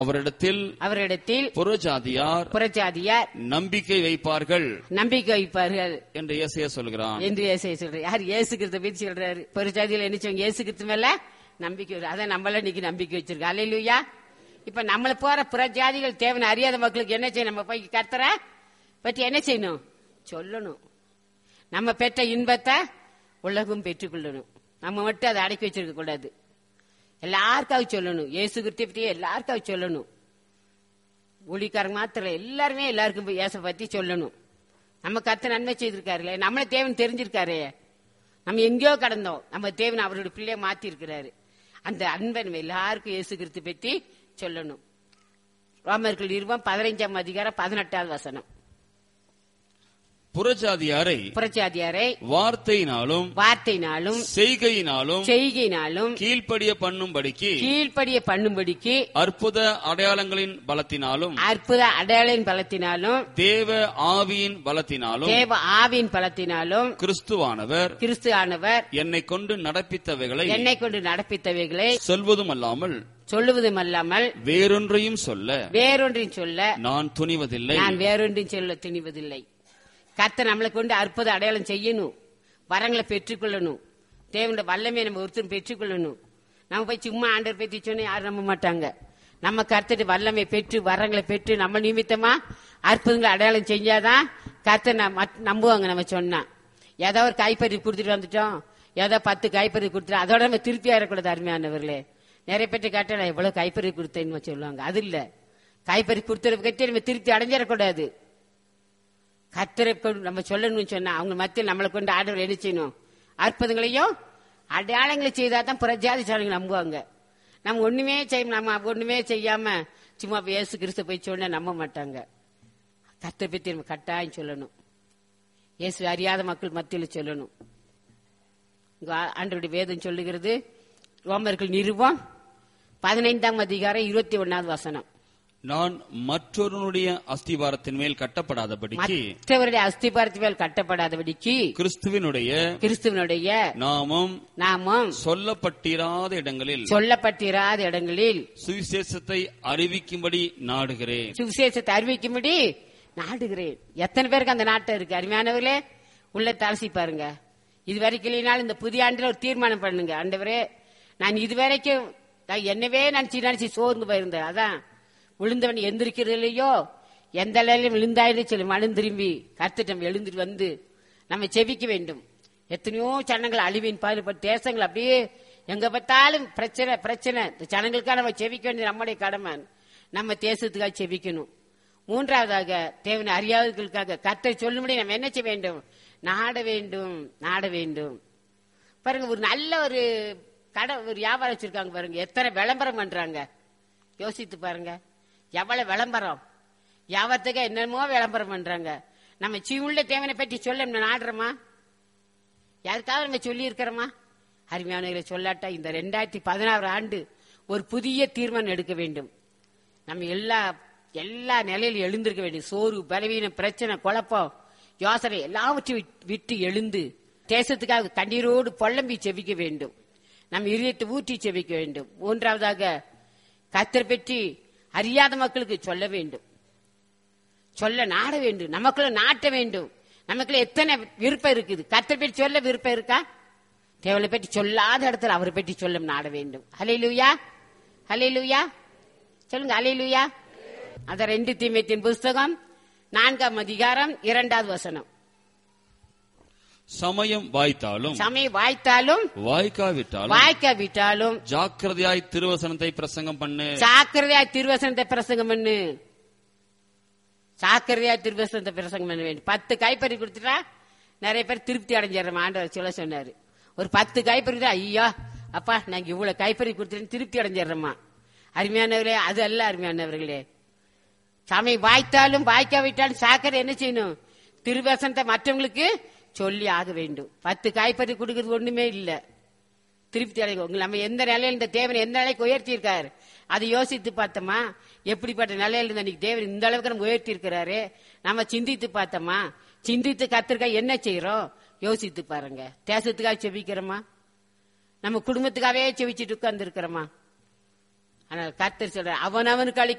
அவரிடத்தில் அவரிடத்தில் புறஜாதியார் புறஜாதியார் நம்பிக்கை வைப்பார்கள் நம்பிக்கை வைப்பார்கள் என்று இயேசையா சொல்கிறான் என்று இயேசு சொல்றாரு யார் இயேசு கிறிஸ்த பத்தி சொல்றாரு புறஜாதியில என்ன செய்வாங்க இயேசு கிறிஸ்து மேல நம்பிக்கை வரும். அதான் நம்மள இன்னைக்கு நம்பிக்கை வச்சிருக்கோம் அல்லையா இப்ப நம்மள போற புறஜாதிகள் தேவனை அறியாத மக்களுக்கு என்ன செய்யணும் நம்ம போய் கர்த்தர பற்றி என்ன செய்யணும் சொல்லணும் நம்ம பெற்ற இன்பத்தை உலகம் பெற்றுக்கொள்ளணும் நம்ம மட்டும் அதை அடக்கி வச்சிருக்க கூடாது எல்லாருக்காக சொல்லணும் இயேசு கிறிஸ்துவை பற்றி எல்லாருக்காக சொல்லணும் ஊழிக்காரங்க மாத்திரம் இல்ல, எல்லாருமே எல்லாருக்கும் போய் இயேசை பத்தி சொல்லணும் நம்ம கத்த நன்மை செய்திருக்காருல்ல நம்மள தேவன் தெரிஞ்சிருக்காரு நம்ம எங்கேயோ கடந்தோம் நம்ம தேவன் அவருடைய பிள்ளைய மாத்தி இருக்கிறாரு அந்த அன்பை நம்ம எல்லாருக்கும் இயேசு கிறிஸ்து பற்றி சொல்லணும் ரோமர்கள் இருவம் பதினைஞ்சாம் அதிகாரம் பதினெட்டாவது வசனம் புறஜாதியாரை புறச்சாதியாரை வார்த்தையினாலும் வார்த்தையினாலும் செய்கையினாலும் செய்கையினாலும் கீழ்ப்படிய பண்ணும்படிக்கு கீழ்ப்படிய பண்ணும்படிக்கு அற்புத அடையாளங்களின் பலத்தினாலும் அற்புத அடையாளின் பலத்தினாலும் தேவ ஆவியின் பலத்தினாலும் தேவ ஆவியின் பலத்தினாலும் கிறிஸ்துவானவர் கிறிஸ்து ஆனவர் என்னை கொண்டு நடப்பித்தவைகளை என்னை கொண்டு நடப்பித்தவைகளை சொல்வதும் அல்லாமல் சொல்லுவதும் அல்லாமல் வேறொன்றையும் சொல்ல வேறொன்றையும் சொல்ல நான் துணிவதில்லை நான் வேறொன்றையும் சொல்ல துணிவதில்லை கர்த்தர் நம்மளை கொண்டு அற்புத அடையாளம் செய்யணும் வரங்களை பெற்றுக்கொள்ளணும் தேவனுடைய வல்லமையை நம்ம ஒருத்தரும் பெற்றுக்கொள்ளணும் நம்ம போய் சும்மா ஆண்டவர் பற்றி சொன்னா யாரும் நம்ப மாட்டாங்க நம்ம கர்த்தர் வல்லமை பெற்று வரங்களை பெற்று நம்ம நிமித்தமா அற்புதங்களை அடையாளம் செஞ்சாதான் கர்த்தர் நம்ம- நம்புவாங்க நம்ம சொன்னா ஏதோ ஒரு கைப்பறி கொடுத்துட்டு வந்துட்டோம் ஏதோ பத்து கைப்பறி கொடுத்துட்டு அதோட நம்ம திருப்பி ஆயிடக்கூடாது அருமையானவர்களே நிறைய பேர்ட்ட கேட்டா நான் எவ்வளவு கைப்பறி கொடுத்தேன்னு சொல்லுவாங்க அது இல்ல கைப்பறி கொடுத்தத கட்டி நம்ம திருப்தி அடைஞ்சிடக்கூடாது கத்தரை கொண்டு நம்ம சொல்லணும்னு சொன்னா அவங்க மத்தியில் நம்மளை கொண்டு ஆண்டவர் என்ன செய்யணும் அற்புதங்களையும் அடையாளங்களை செய்தா தான் புறஜாதி சாலைகள் நம்புவாங்க நம்ம ஒண்ணுமே செய்ய நம்ம ஒண்ணுமே செய்யாம சும்மா இப்ப இயேசு கிறிஸ்து போய் சொன்னா நம்ப மாட்டாங்க கத்தரை பத்தி நம்ம கட்டாயம் சொல்லணும் இயேசு அறியாத மக்கள் மத்தியில் சொல்லணும் இங்க ஆண்டவருடைய வேதம் சொல்லுகிறது ரோமர்கள் நிருபம் பதினைந்தாம் அதிகாரம் இருபத்தி ஒன்னாவது வசனம் நான் மற்றொருனுடைய அஸ்திவாரத்தின் மேல் கட்டப்படாதபடிக்கு மற்றவருடைய அஸ்திபாரத்து மேல் கட்டப்படாதபடிக்கு கிறிஸ்துவினுடைய கிறிஸ்துவனுடைய நாமம் நாமம் சொல்லப்பட்டிராத இடங்களில் சொல்லப்பட்டிராத இடங்களில் சுவிசேஷத்தை அறிவிக்கும்படி நாடுகிறேன் சுவிசேஷத்தை அறிவிக்கும்படி நாடுகிறேன் எத்தனை பேருக்கு அந்த நாட்டம் இருக்கு அருமையானவர்களே உள்ள தலசி பாருங்க இது வரைக்கும் இல்லைனாலும் இந்த புதிய ஆண்டுல ஒரு தீர்மானம் பண்ணுங்க ஆண்டவரே நான் இது வரைக்கும் நான் என்னவே நினைச்சு நினைச்சு சோர்ந்து போயிருந்தேன் அதான் விழுந்தவன் எந்திரிக்கிறது இல்லையோ எந்த நிலையிலும் விழுந்தாயின்னு சொல்லி மனம் திரும்பி கத்துட்டம் எழுந்துட்டு வந்து நம்ம செபிக்க வேண்டும் எத்தனையோ சனங்கள் அழிவின் பாடுபட்டு தேசங்கள் அப்படியே எங்க பார்த்தாலும் பிரச்சனை பிரச்சனை இந்த ஜனங்களுக்காக நம்ம செவிக்க வேண்டிய நம்முடைய கடமை நம்ம தேசத்துக்காக செவிக்கணும் மூன்றாவதாக தேவனை அறியாதவர்களுக்காக கர்த்தரை சொல்லும்படி நம்ம என்ன செய்ய வேண்டும் நாட வேண்டும் நாட வேண்டும் பாருங்க ஒரு நல்ல ஒரு கடை ஒரு வியாபாரம் வச்சிருக்காங்க பாருங்க எத்தனை விளம்பரம் பண்றாங்க யோசித்து பாருங்க எவ்வளவு விளம்பரம் வியாபாரத்துக்கு என்னமோ விளம்பரம் பண்றாங்க நம்ம சீவுள்ள தேவனை பற்றி சொல்ல நம்ம நாடுறோமா யாருக்காவது நம்ம சொல்லி இருக்கிறோமா அருமையானவர்களை சொல்லாட்டா இந்த ரெண்டாயிரத்தி பதினாறு ஆண்டு ஒரு புதிய தீர்மானம் எடுக்க வேண்டும் நம்ம எல்லா எல்லா நிலையிலும் எழுந்திருக்க வேண்டும் சோறு பலவீனம் பிரச்சனை குழப்பம் யோசனை எல்லாவற்றையும் விட்- விட்டு எழுந்து தேசத்துக்காக கண்ணீரோடு பொல்லம்பி செவிக்க வேண்டும் நம் இதயத்தை ஊற்றி செவிக்க வேண்டும் மூன்றாவதாக கத்தர் பற்றி அறியாத மக்களுக்கு சொல்ல வேண்டும் சொல்ல நாட வேண்டும் நமக்குள்ள நாட்ட வேண்டும் நமக்குள்ள எத்தனை விருப்பம் இருக்குது கத்தர் பற்றி சொல்ல விருப்பம் இருக்கா தேவனை பற்றி சொல்லாத இடத்துல அவரை பற்றி சொல்ல நாட வேண்டும் ஹலையிலுயா ஹலையிலுயா சொல்லுங்க ஹலையிலுயா அத ரெண்டு தீமைத்தின் புஸ்தகம் நான்காம் அதிகாரம் இரண்டாவது வசனம் சமயம் வாய்த்தாலும் சமயம் வாய்த்தாலும் வாய்க்காவிட்டாலும் வாய்க்காவிட்டாலும் ஜாக்கிரதையாய் திருவசனத்தை பிரசங்கம் பண்ணு சாக்கிரதையா திருவசனத்தை பிரசங்கம் பண்ணு சாக்கிரதையா திருவசனத்தை பிரசங்கம் பண்ண வேண்டும் பத்து கைப்பறி கொடுத்துட்டா நிறைய பேர் திருப்தி அடைஞ்சிடறோம் ஆண்டவர் சொல்ல சொன்னாரு ஒரு பத்து கைப்பறி தான் ஐயா அப்பா நாங்க இவ்வளவு கைப்பறி கொடுத்துட்டேன்னு திருப்தி அடைஞ்சிடறோமா அருமையானவர்களே அது அல்ல அருமையானவர்களே சமை வாய்த்தாலும் வாய்க்காவிட்டாலும் சாக்கரை என்ன செய்யணும் திருவசனத்தை மற்றவங்களுக்கு சொல்லி ஆக வேண்டும் பத்து காய்ப்பறி கொடுக்கறது ஒண்ணுமே இல்ல திருப்தி அடைங்க உங்களை நம்ம எந்த நிலையில இந்த தேவனை எந்த நிலைக்கு உயர்த்தி இருக்காரு அதை யோசித்து பார்த்தோமா எப்படிப்பட்ட நிலையில இருந்து அன்னைக்கு தேவன் இந்த அளவுக்கு நம்ம உயர்த்தி இருக்கிறாரு நம்ம சிந்தித்து பார்த்தோமா சிந்தித்து கத்திருக்கா என்ன செய்யறோம் யோசித்து பாருங்க தேசத்துக்காக செபிக்கிறோமா நம்ம குடும்பத்துக்காகவே செவிச்சிட்டு உட்கார்ந்து இருக்கிறோமா ஆனால் கர்த்தர் சொல்ற அவன் அவனுக்கு